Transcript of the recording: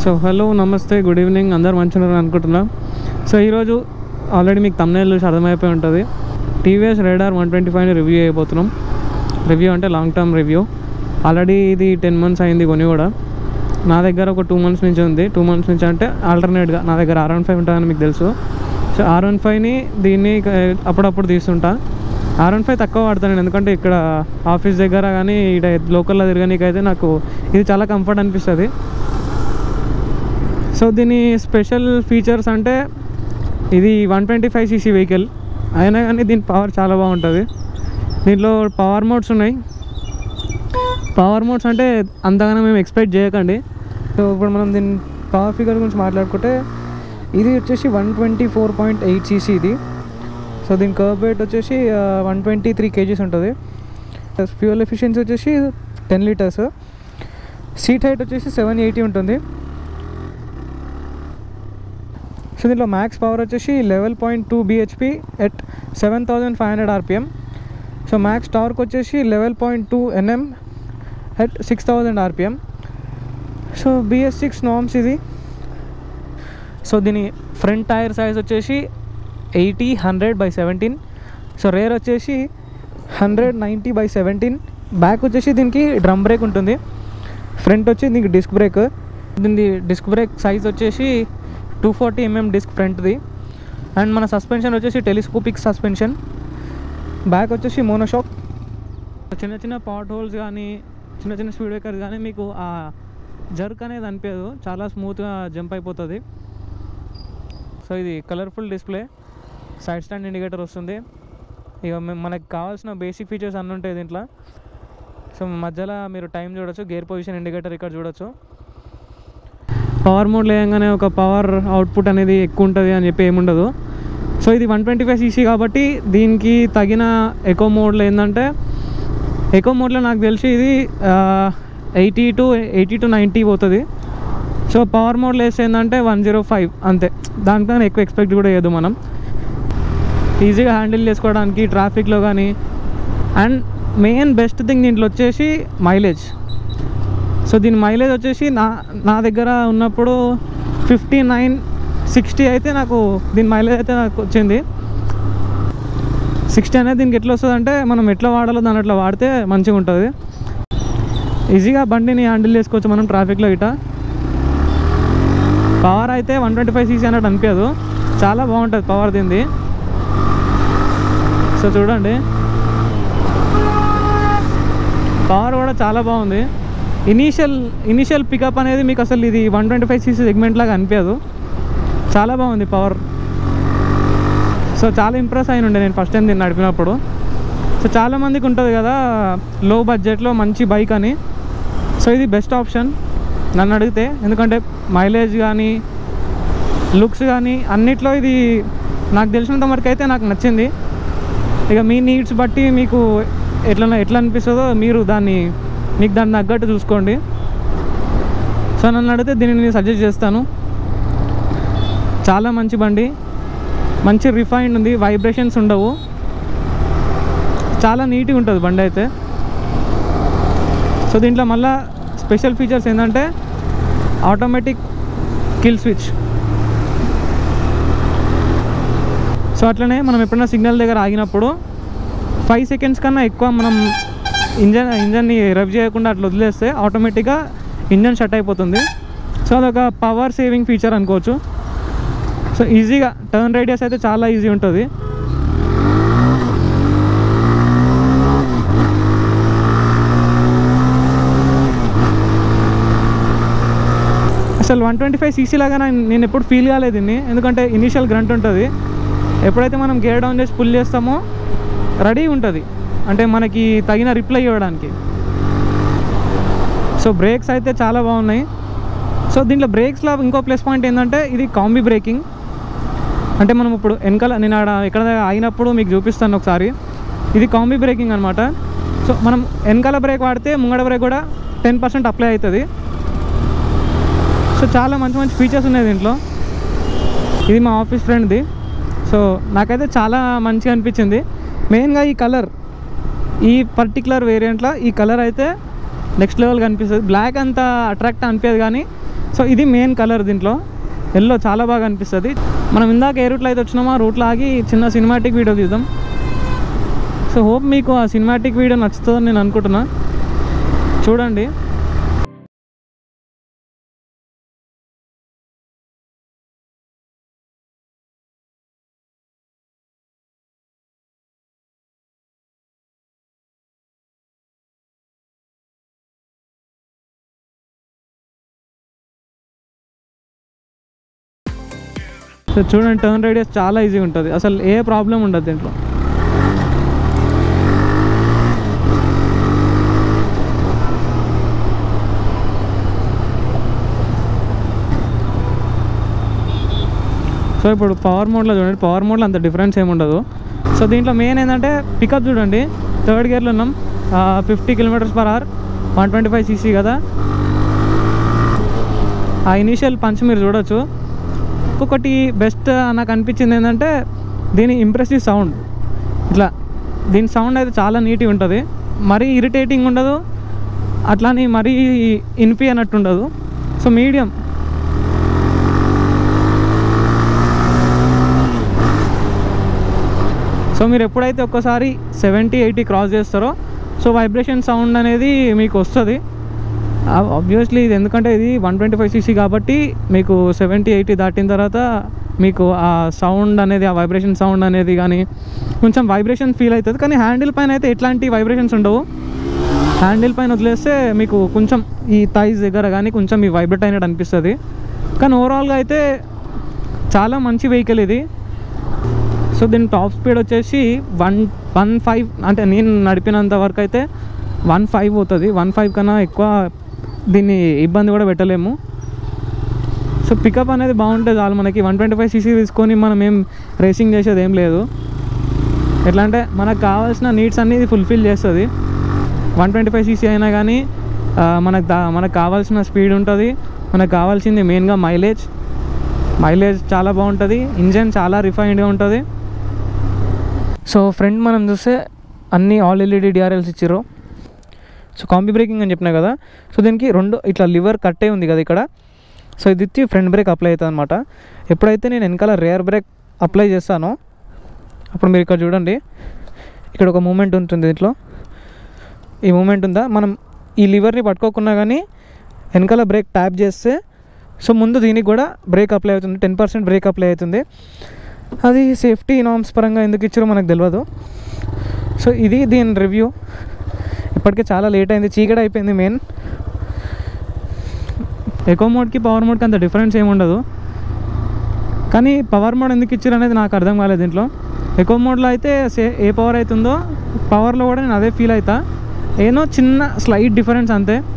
so hello నమస్తే good evening అందరు మంచిగా ఉన్నారు అనుకుంటున్నా సో ఈరోజు ఆల్రెడీ మీకు తమ్నేల్ చూసి అర్థమైపోయి ఉంటుంది టీవీఎస్ రేడార్ వన్ ట్వంటీ ఫైవ్ని రివ్యూ అయిపోతున్నాం రివ్యూ అంటే లాంగ్ టర్మ్ రివ్యూ ఆల్రెడీ ఇది టెన్ మంత్స్ అయింది కొని కూడా నా దగ్గర ఒక టూ మంత్స్ నుంచి ఉంది టూ మంత్స్ నుంచి అంటే ఆల్టర్నేట్గా నా దగ్గర ఆర్ వన్ ఫైవ్ ఉంటుందని మీకు తెలుసు సో ఆర్ వన్ ఫైవ్ని దీన్ని క- అప్పుడప్పుడు తీస్తుంటా ఆర్ వన్ ఫైవ్ తక్కువ వాడతాను నేను ఎందుకంటే ఇక్కడ ఆఫీస్ దగ్గర కానీ ఇక్కడ లోకల్లో తిరగనీకైతే నాకు ఇది చాలా కంఫర్ట్ అనిపిస్తుంది సో దీని స్పెషల్ ఫీచర్స్ అంటే ఇది one twenty five CC vehicle అయినా కానీ దీని పవర్ చాలా బాగుంటుంది దీంట్లో పవర్ మోడ్స్ ఉన్నాయి పవర్ మోడ్స్ అంటే అంతగానో మేము ఎక్స్పెక్ట్ చేయకండి సో ఇప్పుడు మనం దీని పవర్ ఫిగర్ గురించి మాట్లాడుకుంటే ఇది వచ్చేసి one twenty four point eight CC ఇది సో దీని కర్వ్ వెయిట్ వచ్చేసి వన్ ట్వంటీ త్రీ కేజీస్ ఉంటుంది ఫ్యూయల్ ఎఫిషియన్సీ వచ్చేసి టెన్ లీటర్స్ సీట్ హైట్ వచ్చేసి సెవెన్ ఎయిటీ ఉంటుంది సో దీంట్లో మ్యాక్స్ పవర్ వచ్చేసి eleven point two BHP at seven thousand five hundred RPM so max torque వచ్చేసి eleven point two NM at six thousand RPM so BS six norms ఇది so దీని front tyre size వచ్చేసి eighty hundred by seventeen so rear వచ్చేసి hundred ninety by seventeen back వచ్చేసి దీనికి drum brake ఉంటుంది front వచ్చి దీనికి డిస్క్ బ్రేక్ దీని డిస్క్ బ్రేక్ సైజ్ వచ్చేసి టూ ఫార్టీ ఎంఎం డిస్క్ ఫ్రంట్ది అండ్ మన సస్పెన్షన్ వచ్చేసి టెలిస్కోపిక్ సస్పెన్షన్ బ్యాక్ వచ్చేసి మోనోషాక్ చిన్న చిన్న పాట్ హోల్స్ కానీ చిన్న చిన్న స్పీడ్ బ్రేకర్స్ కానీ మీకు ఆ జర్క్ అనేది అనిపించదు చాలా స్మూత్గా జంప్ అయిపోతుంది సో ఇది colourful display side stand indicator వస్తుంది ఇక మే- మనకు కావాల్సిన బేసిక్ ఫీచర్స్ అన్నీ ఉంటాయి దీంట్లో సో మధ్యలో మీరు టైం చూడొచ్చు గేర్ పొజిషన్ ఇండికేటర్ ఇక్కడ చూడొచ్చు పవర్ మోడ్ లేయంగానే ఒక పవర్ అవుట్పుట్ అనేది ఎక్కువ ఉంటుంది అని చెప్పి ఏముండదు సో ఇది వన్ ట్వంటీ ఫైవ్ సీసీ కాబట్టి దీనికి తగిన ఎకో మోడ్లో ఏంటంటే ఎకో మోడ్లో నాకు తెలిసి ఇది eighty to eighty to ninety పోతుంది సో పవర్ మోడ్లో వేస్తే ఏంటంటే వన్ జీరో ఫైవ్ అంతే దానికన్నా ఎక్కువ ఎక్స్పెక్ట్ కూడా చేయదు మనం ఈజీగా హ్యాండిల్ చేసుకోవడానికి ట్రాఫిక్లో కానీ అండ్ మెయిన్ బెస్ట్ థింగ్ దీంట్లో వచ్చేసి మైలేజ్ సో దీని మైలేజ్ వచ్చేసి నా నా దగ్గర ఉన్నప్పుడు ఫిఫ్టీ నైన్ సిక్స్టీ అయితే నాకు దీని మైలేజ్ అయితే నాకు వచ్చింది సిక్స్టీ అనేది దీనికి ఎట్లా వస్తుంది అంటే మనం ఎట్లా వాడాలో దాని అట్లా వాడితే మంచిగా ఉంటుంది ఈజీగా బండిని హ్యాండిల్ చేసుకోవచ్చు మనం ట్రాఫిక్లో ఇట పవర్ అయితే వన్ ట్వంటీ ఫైవ్ సీసీ అన్నట్టు అనిపించదు చాలా బాగుంటుంది పవర్ దీనిది సో చూడండి పవర్ కూడా చాలా బాగుంది ఇనీషియల్ ఇనీషియల్ పికప్ అనేది మీకు అసలు ఇది one twenty five CC segment లాగా అనిపించదు చాలా బాగుంది పవర్ సో చాలా ఇంప్రెస్ అయిన ఉండే నేను ఫస్ట్ టైం దీన్ని నడిపినప్పుడు సో చాలా మందికి ఉంటుంది కదా లో బడ్జెట్లో మంచి బైక్ అని సో ఇది బెస్ట్ ఆప్షన్ నన్ను అడిగితే ఎందుకంటే మైలేజ్ కానీ లుక్స్ కానీ అన్నిట్లో ఇది నాకు తెలిసినంత వరకు అయితే నాకు నచ్చింది ఇక మీ నీడ్స్ బట్టి మీకు ఎట్లా ఎట్లా అనిపిస్తుందో మీరు దాన్ని మీకు దాన్ని తగ్గట్టు చూసుకోండి సో నన్ను అడిగితే దీన్ని నేను సజెస్ట్ చేస్తాను చాలా మంచి బండి మంచి రిఫైన్డ్ ఉంది వైబ్రేషన్స్ ఉండవు చాలా నీట్గా ఉంటుంది బండి అయితే సో దీంట్లో మళ్ళా స్పెషల్ ఫీచర్స్ ఏంటంటే ఆటోమేటిక్ కిల్ స్విచ్ సో అట్లనే మనం ఎప్పుడైనా సిగ్నల్ దగ్గర ఆగినప్పుడు ఫైవ్ సెకండ్స్ కన్నా ఎక్కువ మనం ఇంజన్ ఇంజన్ని రవ్ చేయకుండా అట్లా వదిలేస్తే ఆటోమేటిక్గా ఇంజన్ షట్ అయిపోతుంది సో అదొక పవర్ సేవింగ్ ఫీచర్ అనుకోవచ్చు సో ఈజీగా టర్న్ రేడియస్ అయితే చాలా ఈజీ ఉంటుంది అసలు వన్ ట్వంటీ ఫైవ్ సీసీ లాగా నా- నేను ఎప్పుడు ఫీల్ కాలేదు దీన్ని ఎందుకంటే ఇనీషియల్ గ్రంట్ ఉంటుంది ఎప్పుడైతే మనం గేర్ డౌన్ చేసి పుల్ చేస్తామో రెడీ ఉంటుంది అంటే మనకి తగిన రిప్లై ఇవ్వడానికి సో బ్రేక్స్ అయితే చాలా బాగున్నాయి సో దీంట్లో బ్రేక్స్లో ఇంకో ప్లస్ పాయింట్ ఏంటంటే ఇది కాంబీ బ్రేకింగ్ అంటే మనం ఇప్పుడు వెనకాల నేను ఆడ ఎక్కడ అయినప్పుడు మీకు చూపిస్తాను ఒకసారి ఇది కాంబీ బ్రేకింగ్ అనమాట సో మనం వెనకాల బ్రేక్ వాడితే ముంగడ బ్రేక్ కూడా టెన్ పర్సెంట్ అప్లై అవుతుంది సో చాలా మంచి మంచి ఫీచర్స్ ఉన్నాయి దీంట్లో ఇది మా ఆఫీస్ ఫ్రెండ్ది సో నాకైతే చాలా మంచిగా అనిపించింది మెయిన్గా ఈ కలర్ ఈ పర్టికులర్ వేరియంట్లో ఈ కలర్ అయితే నెక్స్ట్ లెవెల్ కనిపిస్తుంది బ్లాక్ అంత అట్రాక్ట్ అనిపించదు కానీ సో ఇది మెయిన్ కలర్ దీంట్లో ఎల్లో చాలా బాగా అనిపిస్తుంది మనం ఇందాక ఏ రూట్లో అయితే వచ్చినామో ఆ రూట్లో ఆగి చిన్న సినిమాటిక్ వీడియో తీద్దాం సో హోప్ మీకు ఆ సినిమాటిక్ వీడియో నచ్చుతుందని నేను అనుకుంటున్నా చూడండి సో చూడండి టర్న్ రేడియస్ చాలా ఈజీగా ఉంటుంది అసలు ఏ ప్రాబ్లం ఉండదు దీంట్లో సో ఇప్పుడు పవర్ మోడ్లో చూడండి పవర్ మోడ్లో అంత డిఫరెన్స్ ఏమి ఉండదు సో దీంట్లో మెయిన్ ఏంటంటే పికప్ చూడండి థర్డ్ గేర్లో ఉన్నాం fifty kilometres per hour one twenty five CC కదా ఆ ఇనీషియల్ పంచ్ మీరు చూడొచ్చు ఇంకొకటి బెస్ట్ నాకు అనిపించింది ఏంటంటే దీని ఇంప్రెసివ్ సౌండ్ ఇట్లా దీని సౌండ్ అయితే చాలా నీట్గా ఉంటుంది మరీ ఇరిటేటింగ్ ఉండదు అట్లానే మరీ ఇన్పి అన్నట్టు ఉండదు సో మీడియం సో మీరు ఎప్పుడైతే ఒక్కసారి సెవెంటీ ఎయిటీ క్రాస్ చేస్తారో సో వైబ్రేషన్ సౌండ్ అనేది మీకు వస్తుంది ఆబ్వియస్లీ ఇది ఎందుకంటే ఇది వన్ ట్వంటీ ఫైవ్ సీసీ కాబట్టి మీకు సెవెంటీ ఎయిటీ దాటిన తర్వాత మీకు ఆ సౌండ్ అనేది ఆ వైబ్రేషన్ సౌండ్ అనేది కానీ కొంచెం వైబ్రేషన్ ఫీల్ అవుతుంది కానీ హ్యాండిల్ పైన అయితే ఎట్లాంటి వైబ్రేషన్స్ ఉండవు హ్యాండిల్ పైన వదిలేస్తే మీకు కొంచెం ఈ థైస్ దగ్గర కానీ కొంచెం ఈ వైబ్రేట్ అయినట్టు అనిపిస్తుంది కానీ ఓవరాల్గా అయితే చాలా మంచి వెహికల్ ఇది సో దీని టాప్ స్పీడ్ వచ్చేసి వన్ వన్ ఫైవ్ అంటే నేను నడిపినంత వరకు అయితే వన్ ఫైవ్ పోతుంది వన్ ఫైవ్ కన్నా ఎక్కువ దీన్ని ఇబ్బంది కూడా పెట్టలేము సో పికప్ అనేది బాగుంటుంది చాలు మనకి వన్ ట్వంటీ ఫైవ్ సీసీ తీసుకొని మనం ఏం రేసింగ్ చేసేది ఏం లేదు ఎట్లా అంటే మనకు కావాల్సిన నీడ్స్ అనేది ఫుల్ఫిల్ చేస్తుంది వన్ ట్వంటీ ఫైవ్ సీసీ అయినా కానీ ఆ, మనకు దా మనకు కావాల్సిన స్పీడ్ ఉంటుంది మనకు కావాల్సింది మెయిన్గా మైలేజ్ మైలేజ్ చాలా బాగుంటుంది ఇంజన్ చాలా రిఫైన్డ్గా ఉంటుంది సో ఫ్రంట్ మనం చూస్తే అన్ని ఆల్ ఎల్ఈడి డిఆర్ఎల్స్ ఇచ్చారు సో కాంబీ బ్రేకింగ్ అని చెప్పినా కదా సో దీనికి రెండు ఇట్లా లివర్ కట్టే ఉంది కదా ఇక్కడ సో ఇది ఇచ్చి ఫ్రంట్ బ్రేక్ అప్లై అవుతుంది అనమాట ఎప్పుడైతే నేను వెనకాల రేర్ బ్రేక్ అప్లై చేస్తానో అప్పుడు మీరు ఇక్కడ చూడండి ఇక్కడ ఒక మూమెంట్ ఉంటుంది దీంట్లో ఈ మూమెంట్ ఉందా మనం ఈ లివర్ని పట్టుకోకున్నా కానీ వెనకాల బ్రేక్ ట్యాప్ చేస్తే సో ముందు దీనికి కూడా బ్రేక్ అప్లై అవుతుంది టెన్ పర్సెంట్ బ్రేక్ అప్లై అవుతుంది అది సేఫ్టీ నామ్స్ పరంగా ఎందుకు ఇచ్చారో మనకు తెలియదు సో ఇది దీని రివ్యూ ఇప్పటికే చాలా లేట్ అయింది చీకటి అయిపోయింది మెయిన్ ఎకో మోడ్కి పవర్ మోడ్కి అంత డిఫరెన్స్ ఏమి ఉండదు కానీ పవర్ మోడ్ ఎందుకు ఇచ్చారు అనేది నాకు అర్థం కాలేదు దీంట్లో ఎకో మోడ్లో అయితే సే ఏ పవర్ అవుతుందో పవర్లో కూడా నేను అదే ఫీల్ అవుతా ఏదో చిన్న స్లైట్ డిఫరెన్స్ అంతే